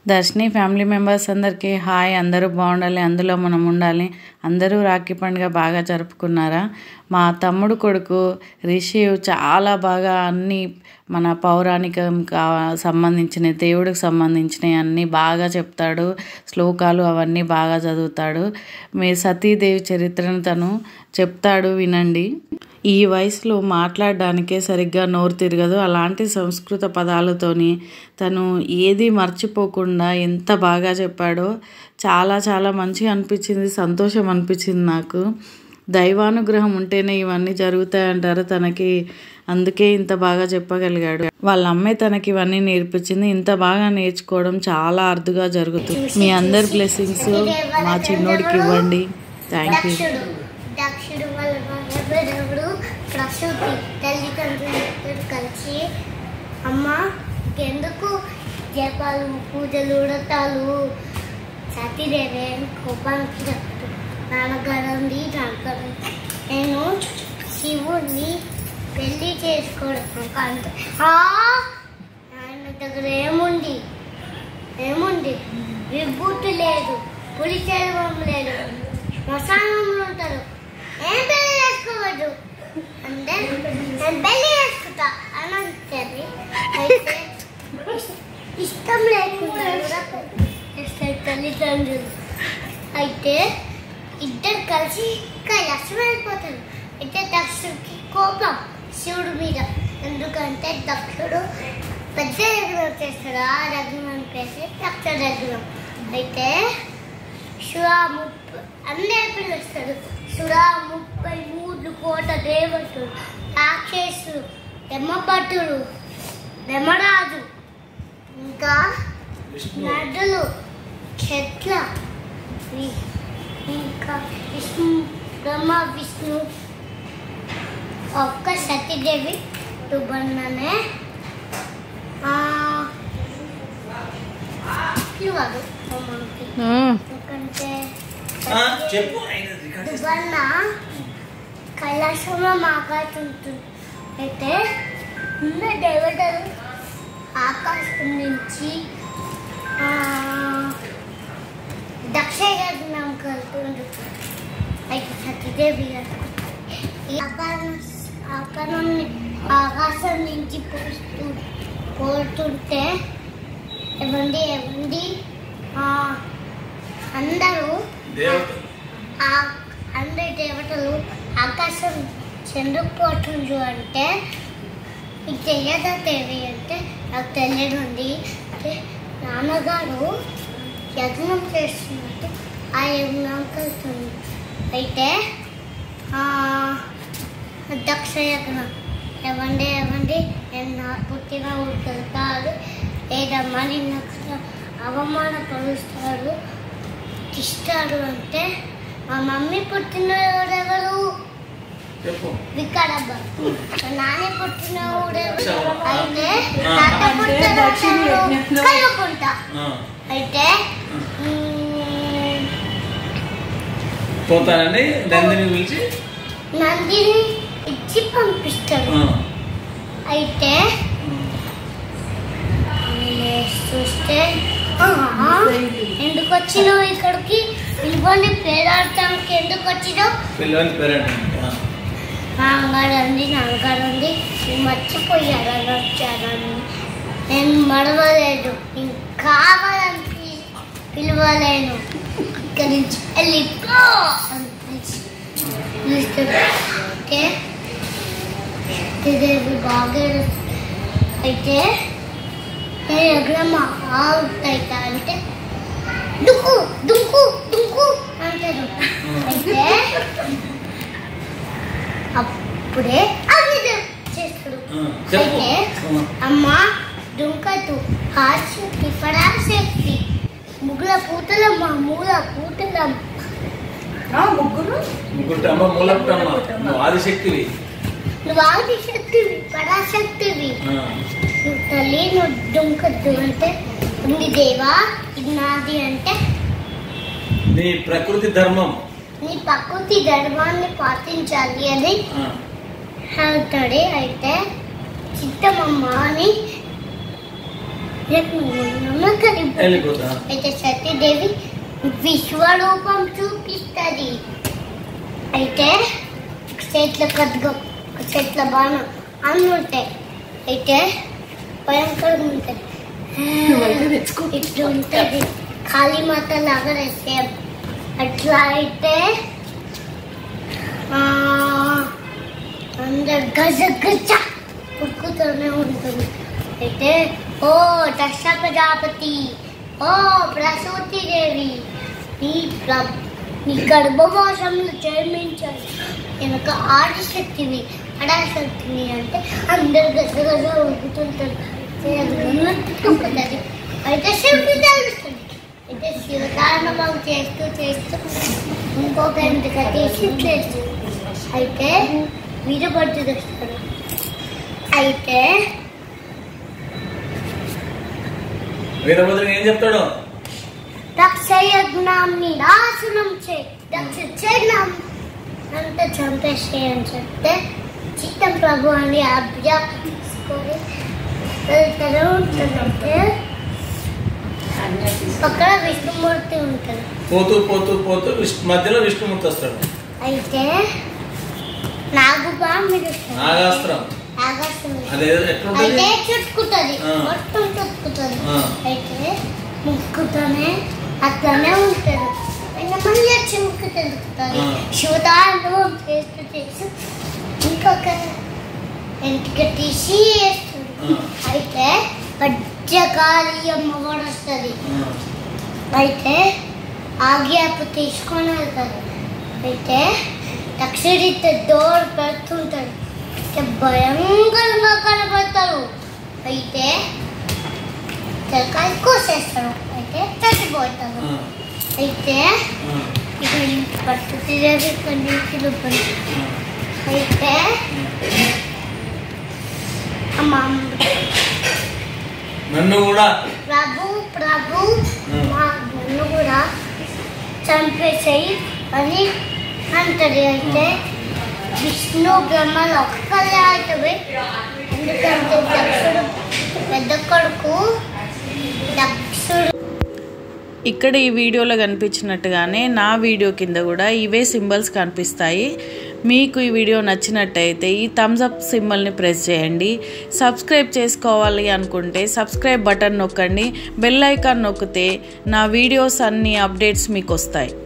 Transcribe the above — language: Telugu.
దర్శిని ఫ్యామిలీ మెంబర్స్ అందరికీ హాయ్ అందరూ బాగుండాలి అందులో మనం ఉండాలి అందరూ రాఖీ పండుగ బాగా జరుపుకున్నారా మా తమ్ముడు కొడుకు రిషి చాలా బాగా అన్ని మన పౌరాణికం కా సంబంధించిన దేవుడికి సంబంధించినవి అన్నీ బాగా చెప్తాడు శ్లోకాలు అవన్నీ బాగా చదువుతాడు మీ సతీదేవి చరిత్రను తను చెప్తాడు వినండి ఈ వయసులో మాట్లాడడానికే సరిగ్గా నోరు తిరగదు అలాంటి సంస్కృత పదాలతోని తను ఏది మర్చిపోకుండా ఎంత బాగా చెప్పాడో చాలా చాలా మంచిగా అనిపించింది సంతోషం అనిపించింది నాకు దైవానుగ్రహం ఉంటేనే ఇవన్నీ జరుగుతాయంటారు తనకి అందుకే ఇంత బాగా చెప్పగలిగాడు వాళ్ళ అమ్మాయి తనకి ఇవన్నీ నేర్పించింది ఇంత బాగా నేర్చుకోవడం చాలా అరుదుగా జరుగుతుంది మీ అందరి బ్లెస్సింగ్స్ మా చిన్నోడికి ఇవ్వండి థ్యాంక్ యూ దక్షుడు దక్షుడు వాళ్ళ దేవుడు ప్రసూతి తల్లిదండ్రులు ఇద్దరు కలిసి అమ్మ ఎందుకు జపాలు పూజలు వ్రతాలు సతీదేవి అని కోపానికి చెప్తాడు నాన్నగారు ఉంది నాన్నగారు ఉంది. నేను శివుణ్ణి పెళ్లి చేసుకోవడం అంత ఆయన దగ్గర ఏముంది ఏముంది విభూతి లేదు పులి చర్మం లేదు శ్మశానంలో ఉంటారు ఏం పెళ్లి చేసుకోవద్దు అంటే నేను పెళ్లి చేసుకుంటా అని అంటది అయితే ఇష్- ఇష్టం లేకుండా కూడా చేస్తారు తల్లిదండ్రులు అయితే ఇద్దరు కలిసి కైలాసం వెళ్ళిపోతారు అయితే దక్షుడికి కోపం శివుడి మీద ఎందుకంటే దక్షుడు పెద్ద యజ్ఞం చేస్తాడు ఆ యజ్ఞం పేసి దక్ష యజ్ఞం అయితే శివ ముప్పై అందరి పిలుస్తాడు శివ ముప్పై మూడు కోట దేవతలు రాక్షసులు యమభటులు యమరాజు ఇంకా నదులు చెట్ల వి- ఇంకా విష్ణు బ్రహ్మ విష్ణు ఒక్క సతీదేవి దుబ్బన్ననే ఇవ్వదు మనకి ఎందుకంటే ఆ, చెప్పు ఆయన రికార్డ్ చేస్తా. దుబ్బన్న కైలాసంలో మాట్లాడుతుంటుంది అయితే ఉన్న దేవతలు ఆకాశం నుంచి ఆ, దక్షయజ్ఞం కలుగుతుంది అయితే సతీదేవి గారు ఈ అపర్ణ అపర్ణని ఆకాశం నుంచి పోస్తూ పోతుంటే ఎవండి ఎవండి ఆ, అందరూ దేవత ఆ అందరి దేవతలు ఆకాశం చెందుకుపోతుంది అంటే ఇది తెలియదా దేవి అంటే నాకు తెలియదుంది అంటే నాన్నగారు యజ్ఞం చేస్తున్నట్టు ఆ యజ్ఞంకి వెళ్తుంది అయితే ఆ, దక్ష యజ్ఞం ఎవండి ఎవండి నేను నా పుట్టిన ఊరికి వెళ్తాడు లేదమ్మా నిన్న అవమానపరుస్తాడు ఇష్టాడు అంటే మా మమ్మీ పుట్టిన ఎవరెవరు చెప్పు వికాడబ్బ మా నాన్న పుట్టిన ఊరెవరు అయితే ఆ. తాత పుట్టిన కలుపుకుంటా ఆ, అయితే మ్మ్, పోతానండి నందిని పిలిచి నందిని ఇచ్చి పంపిస్తాడు ఆ, అయితే లేచి చూస్తే "ఆహా, ఎందుకు వచ్చినావు ఇక్కడికి ఇవ్వండి పేరాడటానికి ఎందుకు వచ్చినావు పిల్లవాని పేరెంట్ నాన్నగారు అంది నాన్నగారు అంది నేను మర్చిపోయారని వచ్చారని నేను మరవలేదు నేను కావాలని పి- పిలవలేను ఇక్కడి నుంచి వెళ్ళిపో అని పిలిచి పిలుస్తాడు ఓకే ఇదేవి బాగా ఏడుస్తుంది. అయితే నేను ఎగ్రమ్మ అవుతాయితా అంటే దుక్కు దుక్కు దుక్కు అంటారు అయితే అప్పుడే అది చేస్తాడు చెప్పు అయితే అమ్మ దుంకతు హాస్యక్తి పరాశక్తి ముగ్గుల పూతలమ్మ మూల పూతలమ్మ ముగ్గురు ముగ్గురు అమ్మ మూలపుటమ్మ నువ్వు ఆదిశక్తివి నువ్వు ఆది శక్తివి పరాశక్తివి ఆ, నువ్వు తల్లి నువ్వు దుంకద్దు అంటే ఉంది దేవా ఇది నాది అంటే నీ ప్రకృతి ధర్మం నీ ప్రకృతి ధర్మాన్ని పాటించాలి అని ఆ, అవుతాడు అయితే చిత్తమమ్మ అని వెళ్ళిపోతుంది వెళ్ళిపోతా అయితే సతీదేవి విశ్వరూపం చూపిస్తుంది అయితే ఒక చేతిలో ఖడ్గం ఒక చేతిలో బాణం అన్నీ ఉంటాయి అయితే భయంకరంగా ఉంటుంది ఇట్లా ఉంటుంది కాళీమాత లాగా సేమ్ అట్లా అయితే ఆ, అందరు గజ గజ ఉరుకుతూనే ఉంటుంది అయితే ఓ దక్ష ప్రజాపతి ఓ ప్రసూతి దేవి నీ ప్ర నీ గర్భవాసంలో జన్మించాలి వెనక ఆదిశక్తివి అడాశక్తివి అంటే అందరు గజ గజ ఉరుకుతుంటారు అయితే అది ఉన్నట్టుకుంటుంది అయితే శివుడు తెలుస్తుంది అయితే శివతారణం చేస్తూ చేస్తూ ఇంకొక ఎంపిక తీసి చేస్తుంది అయితే వీరభద్రుడు వస్తాడు అయితే వీరభద్రుడు ఏం చెప్తాడు దక్షయజ్ఞాన్ని నాశనం చే దక్ష చేయజ్ఞం అంత చంపేసే అని చెప్తే చిత్తం ప్రభు అని అభ్యాసుకొని వెళ్తారు ఉంటుందంటే పక్కన విష్ణుమూర్తి ఉంటుంది పోతూ పోతూ పోతూ విష్ణు మధ్యలో విష్ణుమూర్తి వస్తాడు అయితే నాగుబా మీరు నాగాస్త్రం నాగాస్త్రం అదే ఎట్లుంటది అయితే చుట్టుకుంటుంది ఆ. మొత్తం చుట్టుకుంటుంది ఆ. అయితే ముక్కుతోనే అట్లానే ఉంటాడు ఆయన మళ్ళీ చిముకు తెలుపుతుంది ఆ. శివదానం చేస్తూ చేస్తూ ఇంకొక ఎంటిక తీసి వేస్తాడు ఆ. అయితే పచ్చకాళి అమ్మవాడు వస్తుంది ఆ, అయితే ఆగ్యాపు తీసుకొని వెళ్తాడు అయితే దక్షిణిత డోర్ పెడుతుంటాడు అయితే భయంకరంగా కనబడతాడు అయితే తలకాయ కోసేస్తాడు అయితే చచ్చిపోతాడు ఆ, అయితే ఆ, ఇక్కడ పట్టుతి కన్నీటిలో పడి అయితే అమ్మ నన్ను కూడా ప్రభు ప్రభు ఆ. మా నన్ను కూడా చంపేసేయి అని అంటది అయితే విష్ణు బ్రహ్మలు ఒక్కలే అవుతుంది ఎందుకంటే దక్షుడు పెద్ద కొడుకు దక్షుడు ఇక్కడ ఈ వీడియోలో కనిపించినట్టుగానే నా వీడియో కింద కూడా ఇవే సింబల్స్ కనిపిస్తాయి మీకు ఈ వీడియో నచ్చినట్టయితే ఈ థమ్స్ అప్ సింబల్ని ప్రెస్ చేయండి సబ్స్క్రైబ్ చేసుకోవాలి అనుకుంటే సబ్స్క్రైబ్ బటన్ నొక్కండి బెల్ ఐకాన్ నొక్కితే నా వీడియోస్ అన్ని అప్డేట్స్ మీకు వస్తాయి